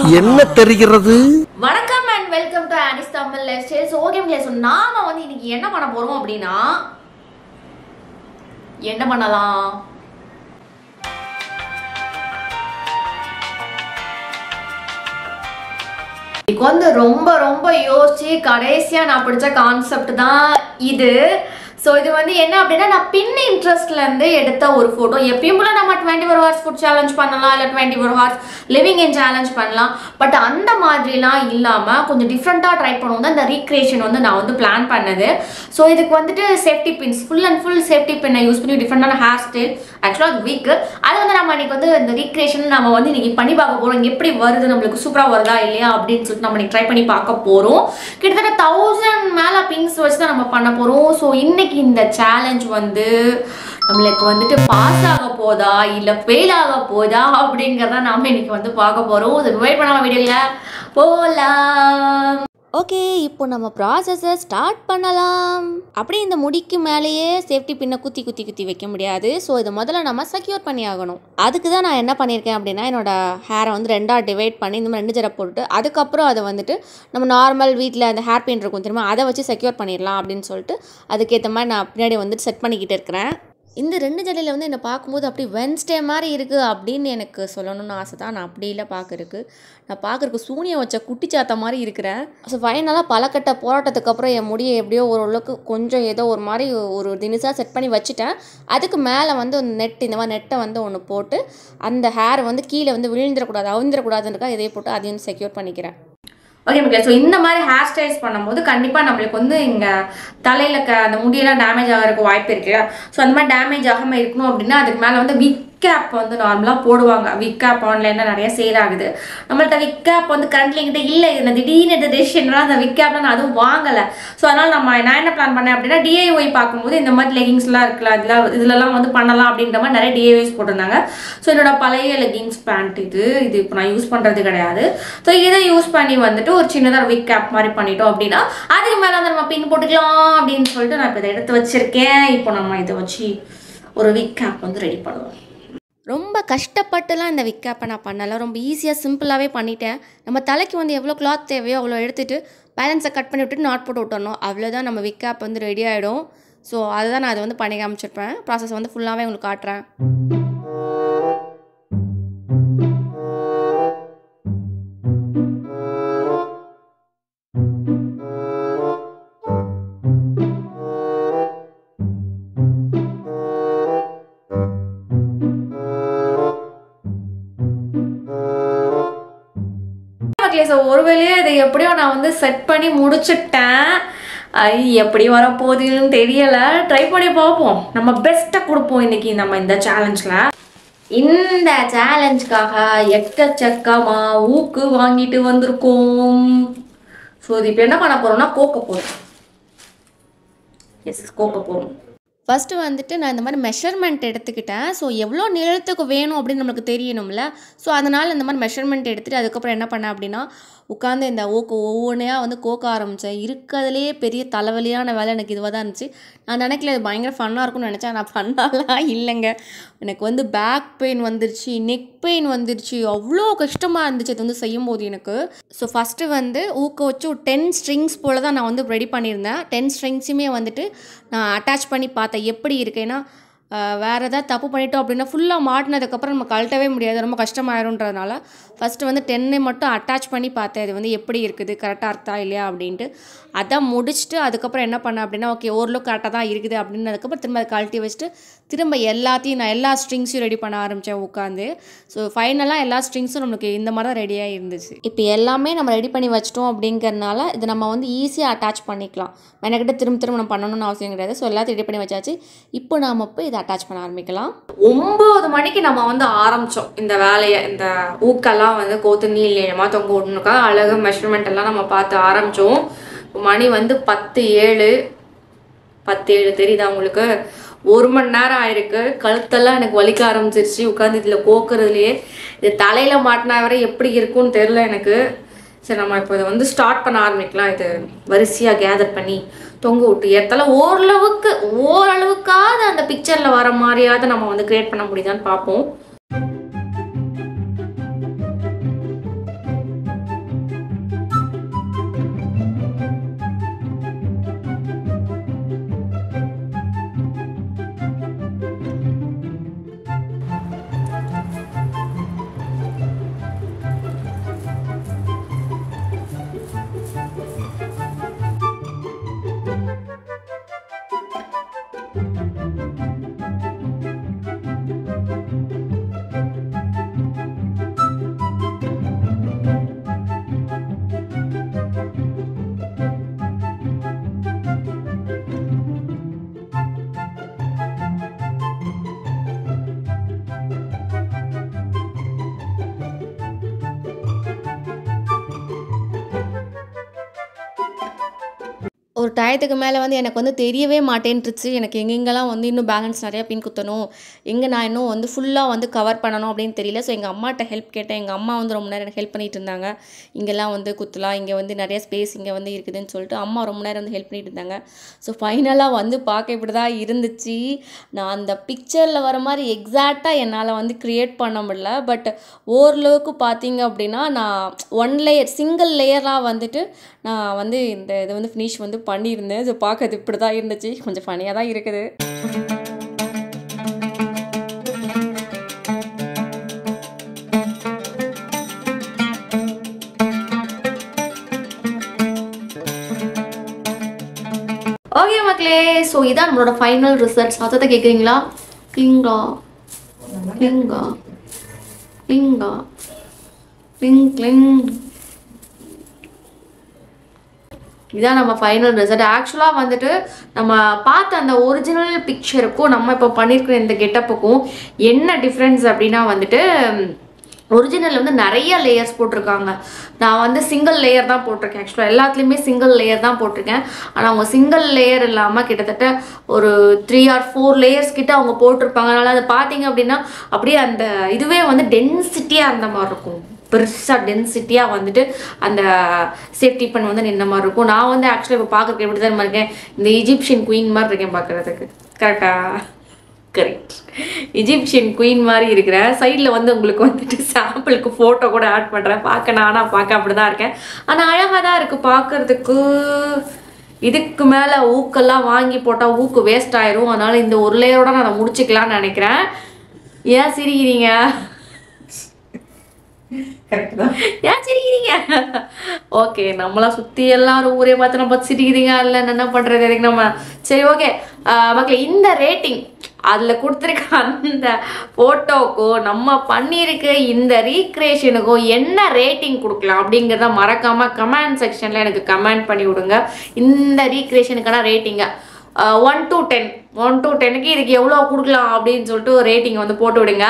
என்ன தெரிகிறது வணக்கம் and welcome to Annie's Tamil lifestyle so okay so நாம வந்து இன்னைக்கு என்ன பண்ண போறோம் அப்படின்னா என்ன பண்ணலாம் இன்னைக்கு வந்து ரொம்ப ரொம்ப யோசிச்சு கடைசியா நான் பிடிச்ச கான்செப்ட் தான் இது ஸோ இது வந்து என்ன அப்படின்னா நான் பின் இன்ட்ரெஸ்ட்ல இருந்து எடுத்த ஒரு ஃபோட்டோ எப்பயும் போல நம்ம twenty four hours food challenge பண்ணலாம் இல்லை twenty four hours living in challenge பண்ணலாம் பட் அந்த மாதிரிலாம் இல்லாமல் கொஞ்சம் டிஃப்ரெண்ட்டாக ட்ரை பண்ணுவோம் தான் இந்த ரீக்ரியேஷன் வந்து நான் வந்து பிளான் பண்ணது ஸோ இதுக்கு வந்துட்டு safety pins full and full safety பின்னை யூஸ் பண்ணி டிஃப்ரெண்டான ஹேர் ஸ்டைல் ஆக்சுவலாக அது வீக்கு அது வந்து நம்ம இன்னைக்கு வந்து இந்த ரீக்ரியேஷன் நம்ம வந்து இன்னைக்கு பண்ணி பார்க்க போகிறோம் எப்படி வருது நம்மளுக்கு சூப்பராக வருதா இல்லையா அப்படின்னு சொல்லிட்டு நம்ம இன்னைக்கு ட்ரை பண்ணி பார்க்க போகிறோம் கிட்டத்தட்ட தௌசண்ட் மேலே பின்ஸ் வச்சு தான் நம்ம பண்ண போகிறோம் ஸோ இன்னைக்கு இந்த சேலஞ்ச் வந்து நம்மளுக்கு வந்துட்டு பாஸ் ஆக போதா இல்லை ஃபெயில் ஆக போதா அப்படிங்கிறத நாம இன்னைக்கு வந்து பார்க்க போகிறோம் இது வெயிட் பண்ணாம வீடியோவில் போகலாம் ஓகே இப்போ நம்ம ப்ராசஸை ஸ்டார்ட் பண்ணலாம் அப்படியே இந்த முடிக்கு மேலேயே சேஃப்டி பின்னை குத்தி குத்தி குத்தி வைக்க முடியாது ஸோ இதை முதல்ல நம்ம செக்யூர் பண்ணி ஆகணும் அதுக்கு தான் நான் என்ன பண்ணியிருக்கேன் அப்படின்னா என்னோட ஹேரை வந்து ரெண்டாக டிவைட் பண்ணி இந்த மாதிரி ரெண்டு ஜரை போட்டுட்டு அதுக்கப்புறம் அதை வந்துட்டு நம்ம நார்மல் வீட்டில் அந்த ஹேர் பின் இருக்கும் தெரியுமா அதை வச்சு செக்யூர் பண்ணிடலாம் அப்படின்னு சொல்லிட்டு அதுக்கேற்ற மாதிரி நான் பின்னாடி வந்துட்டு செட் பண்ணிக்கிட்டு இருக்கிறேன் இந்த ரெண்டு ஜடையில் வந்து என்னை பார்க்கும்போது அப்படி வென்ஸ்டே மாதிரி இருக்குது அப்படின்னு எனக்கு சொல்லணும்னு ஆசை தான் நான் அப்படி இல்லை பார்க்கறக்கு நான் பார்க்கறக்கு சூனியம் வச்ச குட்டிச்சாத்த மாதிரி இருக்கிறேன் ஸோ ஃபைனலாக பலக்கட்ட போராட்டத்துக்கு அப்புறம் என் முடியை எப்படியோ ஓரளவுக்கு கொஞ்சம் ஏதோ ஒரு மாதிரி ஒரு தினிசாக செட் பண்ணி வச்சுட்டேன் அதுக்கு மேலே வந்து ஒரு நெட் இந்த மாதிரி நெட்டை வந்து ஒன்று போட்டு அந்த ஹேர் வந்து கீழே வந்து விழுந்துடக்கூடாது அவிழ்ந்துடக்கூடாதுன்றக்கா இதை போட்டு அதையும் செக்யூர் பண்ணிக்கிறேன் ஓகே மக்களே ஸோ இந்த மாதிரி ஹேர் ஸ்டைல்ஸ் பண்ணும்போது கண்டிப்பாக நம்மளுக்கு வந்து இங்கே தலையில் க அந்த முடியெல்லாம் டேமேஜ் ஆகிறதுக்கு வாய்ப்பு இருக்குல்ல ஸோ அந்த மாதிரி டேமேஜ் ஆகாமல் இருக்கணும் அப்படின்னா அதுக்கு மேலே வந்து விக் கேப் வந்து நார்மலாக போடுவாங்க விக் கேப் ஆன்லைனில் நிறைய சேல் ஆகுது நம்மள்ட்ட விக் கேப் வந்து கரண்ட்லி என்கிட்ட இல்லை இது நான் திடீர்னு இந்த டெசிஷன்லாம் அந்த விக் கேப்லாம் நான் அதுவும் வாங்கலை ஸோ அதனால் நம்ம நான் என்ன பிளான் பண்ணேன் அப்படின்னா டிஐஒய் பார்க்கும்போது இந்த மாதிரி லெகிங்ஸ்லாம் இருக்குல்ல இதில் இதுலலாம் வந்து பண்ணலாம் அப்படின்ற மாதிரி நிறைய டிஐஒய்ஸ் போட்டிருந்தாங்க ஸோ என்னோட பழைய லெகிங்ஸ் பேண்ட் இது இது இப்போ நான் யூஸ் பண்ணுறது கிடையாது ஸோ இதை யூஸ் பண்ணி வந்துட்டு ஒரு சின்னதாக விக் கேப் மாதிரி பண்ணிட்டோம் அப்படின்னா அதுக்கு மேலே வந்து நம்ம பின் போட்டுக்கலாம் அப்படின்னு சொல்லிட்டு நான் இப்போ இதை எடுத்து வச்சிருக்கேன் இப்போ நம்ம இதை வச்சு ஒரு விக் கேப் வந்து ரெடி பண்ணுவோம் ரொம்ப கஷ்டப்பட்டுலாம் இந்த விக்காப்பை நான் பண்ணலை ரொம்ப ஈஸியாக சிம்பிளாகவே பண்ணிட்டேன் நம்ம தலைக்கு வந்து எவ்வளோ கிளாத் தேவையோ அவ்வளோ எடுத்துகிட்டு பேலன்ஸை கட் பண்ணி விட்டுட்டு நாட் போட்டு விட்டணும் அவ்வளோதான் நம்ம விக்காப் வந்து ரெடி ஆகிடும் ஸோ அதுதான் நான் அதை வந்து பண்ணி காமிச்சிருப்பேன் ப்ராசஸ் வந்து ஃபுல்லாகவே உங்களுக்கு காட்டுறேன் மக்களே ஸோ ஒரு வேலையை இதை எப்படியோ நான் வந்து செட் பண்ணி முடிச்சிட்டேன் ஐ எப்படி வரப்போகுதுன்னு தெரியல ட்ரை பண்ணி பார்ப்போம் நம்ம பெஸ்ட்டை கொடுப்போம் இன்னைக்கு நம்ம இந்த சேலஞ்சில் இந்த சேலஞ்சுக்காக எக்கச்சக்கமா ஊக்கு வாங்கிட்டு வந்திருக்கோம் ஸோ இது இப்போ என்ன பண்ண போறோம்னா கோக்க போகிறோம் எஸ் கோக்க போகிறோம் ஃபஸ்ட்டு வந்துட்டு நான் இந்த மாதிரி மெஷர்மெண்ட் எடுத்துக்கிட்டேன் ஸோ எவ்வளோ நிலத்துக்கு வேணும் அப்படின்னு நம்மளுக்கு தெரியணும்ல ஸோ அதனால் இந்த மாதிரி மெஷர்மெண்ட் எடுத்துகிட்டு அதுக்கப்புறம் என்ன பண்ணேன் அப்படின்னா உட்காந்து இந்த ஓக்கு ஒவ்வொன்றையாக வந்து கோக்க ஆரம்பித்தேன் இருக்கிறதுலே பெரிய தலைவலியான வேலை எனக்கு இதுவாக தான் இருந்துச்சு நான் நினைக்கல இது பயங்கர ஃபன்னாக இருக்கும்னு நினச்சேன் நான் ஃபன்னாலாம் இல்லைங்க எனக்கு வந்து பேக் பெயின் வந்துருச்சு நெக் பெயின் வந்துருச்சு அவ்வளோ கஷ்டமாக இருந்துச்சு அது வந்து செய்யும்போது எனக்கு ஸோ ஃபஸ்ட்டு வந்து ஊக்க வச்சு ஒரு டென் ஸ்ட்ரிங்ஸ் போல் தான் நான் வந்து ரெடி பண்ணியிருந்தேன் டென் ஸ்ட்ரிங்ஸுமே வந்துட்டு நான் அட்டாச் பண்ணி பார்த்தேன் எப்படி இருக்கேன்னா வேறு ஏதாவது தப்பு பண்ணிட்டோம் அப்படின்னா ஃபுல்லாக மாட்டினதுக்கப்புறம் நம்ம கழட்டவே முடியாது ரொம்ப கஷ்டமாயிருன்றதுனால ஃபஸ்ட்டு வந்து டென்னை மட்டும் அட்டாச் பண்ணி பார்த்தேன் அது வந்து எப்படி இருக்குது கரெக்டாக இருக்கா இல்லையா அப்படின்ட்டு அதை முடிச்சுட்டு அதுக்கப்புறம் என்ன பண்ணேன் அப்படின்னா ஓகே ஓரளவுக்கு கரெக்டாக தான் இருக்குது அப்படின்னதுக்கப்புறம் திரும்ப அதை கழட்டி வச்சுட்டு திரும்ப எல்லாத்தையும் நான் எல்லா ஸ்ட்ரிங்ஸையும் ரெடி பண்ண ஆரம்பித்தேன் உட்காந்து ஸோ ஃபைனலாக எல்லா ஸ்ட்ரிங்ஸும் நம்மளுக்கு இந்த மாதிரி தான் ரெடியாக இருந்துச்சு இப்போ எல்லாமே நம்ம ரெடி பண்ணி வச்சிட்டோம் அப்படிங்கிறனால இது நம்ம வந்து ஈஸியாக அட்டாச் பண்ணிக்கலாம் எனக்கிட்ட திரும்ப திரும்ப நம்ம பண்ணணும்னு அவசியம் கிடையாது ஸோ எல்லாத்தையும் ரெடி பண்ணி வச்சாச்சு இப்போ நாம் போய் இதை அட்டாச் பண்ண ஆரம்பிக்கலாம் ஒம்பது மணிக்கு நம்ம வந்து ஆரம்பித்தோம் இந்த வேலையை இந்த ஊக்கெல்லாம் வந்து கோத்து நீளமா தொங்க விடணுக்கா அழகு மெஷர்மெண்ட் எல்லாம் நம்ம பார்த்து ஆரம்பித்தோம் மணி வந்து பத்து ஏழு பத்து ஏழு தெரியுதா உங்களுக்கு ஒரு மணி நேரம் ஆயிருக்கு கழுத்தெல்லாம் எனக்கு வலிக்க ஆரம்பிச்சிருச்சு உட்காந்து இதில் கோக்குறதுலையே இது தலையில் மாட்டினா வரை எப்படி இருக்கும்னு தெரில எனக்கு சரி நம்ம இப்போ இதை வந்து ஸ்டார்ட் பண்ண ஆரம்பிக்கலாம் இது வரிசையாக கேதர் பண்ணி தொங்க விட்டு ஏற்றால ஓரளவுக்கு ஓரளவுக்காவது அந்த பிக்சரில் வர மாதிரியாவது நம்ம வந்து கிரியேட் பண்ண முடியுதான்னு பார்ப்போம் ஒரு டயத்துக்கு மேலே வந்து எனக்கு வந்து தெரியவே மாட்டேன்ருச்சு எனக்கு எங்கெங்கெல்லாம் வந்து இன்னும் பேலன்ஸ் நிறையா பின் குத்தணும் எங்கே நான் இன்னும் வந்து ஃபுல்லாக வந்து கவர் பண்ணணும் அப்படின்னு தெரியல ஸோ எங்கள் அம்மாட்ட ஹெல்ப் கேட்டேன் எங்கள் அம்மா வந்து ரொம்ப நேரம் எனக்கு ஹெல்ப் பண்ணிட்டு இருந்தாங்க இங்கெல்லாம் வந்து குத்தலாம் இங்கே வந்து நிறைய ஸ்பேஸ் இங்கே வந்து இருக்குதுன்னு சொல்லிட்டு அம்மா ரொம்ப நேரம் வந்து ஹெல்ப் பண்ணிட்டு இருந்தாங்க ஸோ ஃபைனலாக வந்து பார்க்க இப்படி தான் இருந்துச்சு நான் அந்த பிக்சரில் வர மாதிரி எக்ஸாக்டாக என்னால் வந்து க்ரியேட் பண்ண முடியல பட் ஓரளவுக்கு பார்த்தீங்க அப்படின்னா நான் ஒன் லேயர் சிங்கிள் லேயராக வந்துட்டு நான் வந்து இந்த இதை வந்து ஃபினிஷ் வந்து பண்ணியிருந்தேன் ஸோ பார்க்கறது இப்படி தான் இருந்துச்சு கொஞ்சம் ஃபனியாக தான் இருக்குது ஓகே மக்களே ஸோ இதான் நம்மளோட ஃபைனல் ரிசல்ட்ஸ் சத்தத்தை கேட்குறீங்களா கிளிங்கா கிளிங்கா கிளிங்கா கிளிங் கிளிங் இதான் நம்ம ஃபைனல் ரிசல்ட் ஆக்சுவலாக வந்துட்டு நம்ம பார்த்த அந்த ஒரிஜினல் பிக்சருக்கும் நம்ம இப்போ பண்ணியிருக்கிற இந்த கெட்டப்புக்கும் என்ன டிஃப்ரென்ஸ் அப்படின்னா வந்துட்டு ஒரிஜினல் வந்து நிறைய லேயர்ஸ் போட்டிருக்காங்க நான் வந்து சிங்கிள் லேயர் தான் போட்டிருக்கேன் ஆக்சுவலாக எல்லாத்துலேயுமே சிங்கிள் லேயர் தான் போட்டிருக்கேன் ஆனால் அவங்க சிங்கிள் லேயர் இல்லாமல் கிட்டத்தட்ட ஒரு த்ரீ ஆர் ஃபோர் லேயர்ஸ் கிட்ட அவங்க போட்டிருப்பாங்க அதனால் அதை பார்த்தீங்க அப்படின்னா அப்படியே அந்த இதுவே வந்து டென்சிட்டியாக அந்த மாதிரி இருக்கும் பெருசாக டென்சிட்டியாக வந்துட்டு அந்த சேஃப்டி பண் வந்து நின்ன மாதிரி இருக்கும் நான் வந்து ஆக்சுவலாக இப்போ பார்க்குறதுக்கு எப்படி தான் இருக்கேன் இந்த ஈஜிப்ஷியன் குயின் மாதிரி இருக்கேன் பார்க்குறதுக்கு கரெக்டாக கரெக்ட் இஜிப்சியன் குயின் மாதிரி இருக்கிறேன் சைடில் வந்து உங்களுக்கு வந்துட்டு சாம்பிளுக்கு ஃபோட்டோ கூட ஆட் பண்ணுறேன் பார்க்க நானா பார்க்க அப்படி தான் இருக்கேன் ஆனால் அழகாக தான் இருக்குது பார்க்கறதுக்கு இதுக்கு மேலே ஊக்கெல்லாம் வாங்கி போட்டால் ஊக்கு வேஸ்ட் ஆயிரும் அதனால இந்த ஒரு லேயரோட நான் அதை முடிச்சுக்கலாம்னு நினைக்கிறேன் ஏன் சிரிக்கிறீங்க கரெக்ட் தான் ஏன் சிரிக்கிறீங்க ஓகே நம்மளாம் சுற்றி எல்லாரும் ஊரே பார்த்து நம்ம பார்த்து சிரிக்கிறீங்க இல்லை என்ன பண்ணுறது எதுக்கு நம்ம சரி ஓகே மக்களே இந்த ரேட்டிங் அதில் கொடுத்துருக்க அந்த ஃபோட்டோக்கோ நம்ம பண்ணியிருக்க இந்த ரீக்ரியேஷனுக்கோ என்ன ரேட்டிங் கொடுக்கலாம் அப்படிங்கிறத மறக்காமல் கமெண்ட் செக்ஷனில் எனக்கு கமெண்ட் பண்ணி விடுங்க இந்த ரீக்ரியேஷனுக்கான ரேட்டிங்கை one to ten one to டென்னுக்கு இதுக்கு எவ்வளோ கொடுக்கலாம் அப்படின்னு சொல்லிட்டு ஒரு ரேட்டிங் வந்து போட்டு விடுங்க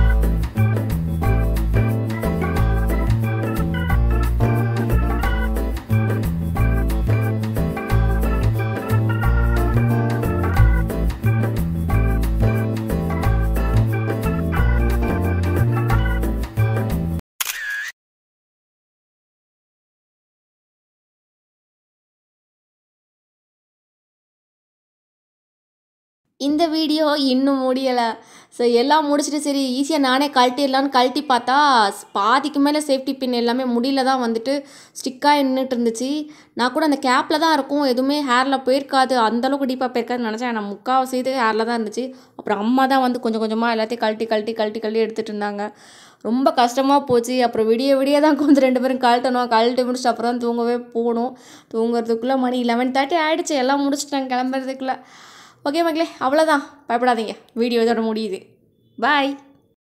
இந்த வீடியோ இன்னும் முடியலை ஸோ எல்லாம் முடிச்சுட்டு சரி ஈஸியாக நானே கழட்டிடலான்னு கழட்டி பார்த்தா ஸ்- பாதிக்கு மேலே சேஃப்டி பின் எல்லாமே முடியல தான் வந்துட்டு ஸ்டிக்காக நின்றுட்டு இருந்துச்சு நான் கூட அந்த கேப்பில் தான் இருக்கும் எதுவுமே ஹேரில் போயிருக்காது அந்தளவுக்கு டீப்பாக போயிருக்காதுன்னு நினச்சேன் நான் முக்கால்வாசி இது ஹேரில் தான் இருந்துச்சு அப்புறம் அம்மா தான் வந்து கொஞ்சம் கொஞ்சமாக எல்லாத்தையும் கழட்டி கழட்டி கழட்டி கழட்டி எடுத்துகிட்டு இருந்தாங்க ரொம்ப கஷ்டமாக போச்சு அப்புறம் விடிய விடிய தான் கொஞ்சம் ரெண்டு பேரும் கழட்டணும் கழட்டி முடிச்சுட்டு அப்புறம் தான் தூங்கவே போகணும் தூங்குறதுக்குள்ளே மணி லெவன் தேர்ட்டி ஆகிடுச்சு எல்லாம் முடிச்சுட்டாங்க கிளம்புறதுக்குள்ளே ஓகே மக்களே அவ்வளோதான் பயப்படாதீங்க வீடியோ இதோட முடியுது பாய்